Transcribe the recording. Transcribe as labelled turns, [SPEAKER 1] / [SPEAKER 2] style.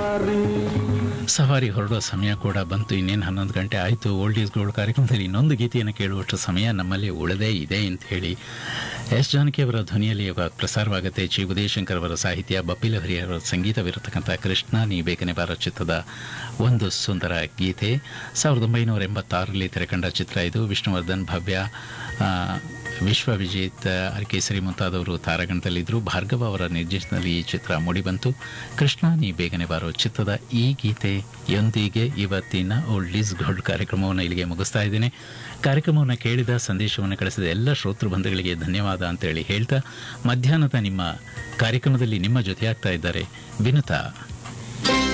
[SPEAKER 1] ಸವಾರಿ ಹೊರಡೋ ಸಮಯ ಕೂಡ ಬಂತು ಇನ್ನೇನು ಹನ್ನೊಂದು ಗಂಟೆ ಆಯಿತು ಓಲ್ಡ್ ಈಸ್ ಗೋಲ್ಡ್ ಕಾರ್ಯಕ್ರಮದಲ್ಲಿ ಇನ್ನೊಂದು ಗೀತೆಯನ್ನು ಕೇಳುವಷ್ಟು ಸಮಯ ನಮ್ಮಲ್ಲಿ ಉಳದೇ ಇದೆ ಅಂತ ಹೇಳಿ ಎಸ್ ಜಾನಕಿ ಅವರ ಧ್ವನಿಯಲ್ಲಿ ಇವಾಗ ಪ್ರಸಾರವಾಗುತ್ತೆ ಚಿ ಉದಯಶಂಕರ್ ಅವರ ಸಾಹಿತ್ಯ ಬಪ್ಪಿಲ ಹರಿಹರ ಸಂಗೀತವಿರತಕ್ಕಂಥ ಕೃಷ್ಣ ನೀ ಬೇಗನೆ ಬಾರ ಚಿತ್ರದ ಒಂದು ಸುಂದರ ಗೀತೆ ಸಾವಿರದ ಒಂಬೈನೂರ ಎಂಬತ್ತಾರರಲ್ಲಿ ತೆರೆಕಂಡ ಚಿತ್ರ ಇದು ವಿಷ್ಣುವರ್ಧನ್ ಭವ್ಯ ಆ, ವಿಶ್ವ ವಿಜೇತ್ ಅರ್ಕೇಸರಿ ಮುಂತಾದವರು ತಾರಾಗಣದಲ್ಲಿದ್ದರು ಭಾರ್ಗವ ಅವರ ನಿರ್ದೇಶನದಲ್ಲಿ ಈ ಚಿತ್ರ ಮೂಡಿಬಂತು ಕೃಷ್ಣ ನೀ ಬೇಗನೆ ಬಾರೋ ಚಿತ್ರದ ಈ ಗೀತೆಯೊಂದಿಗೆ ಇವತ್ತಿನ ಓಲ್ಡ್ ಈಸ್ ಗೋಲ್ಡ್ ಕಾರ್ಯಕ್ರಮವನ್ನು ಇಲ್ಲಿಗೆ ಮುಗಿಸ್ತಾ ಇದ್ದೇನೆ ಕಾರ್ಯಕ್ರಮವನ್ನು ಕೇಳಿದ ಸಂದೇಶವನ್ನು ಕಳಿಸಿದ ಎಲ್ಲ ಶ್ರೋತೃ ಬಂಧುಗಳಿಗೆ ಧನ್ಯವಾದ ಅಂತೇಳಿ ಹೇಳ್ತಾ ಮಧ್ಯಾಹ್ನದ ನಿಮ್ಮ ಕಾರ್ಯಕ್ರಮದಲ್ಲಿ ನಿಮ್ಮ ಜೊತೆಯಾಗ್ತಾ ಇದ್ದಾರೆ ವಿನುತಾ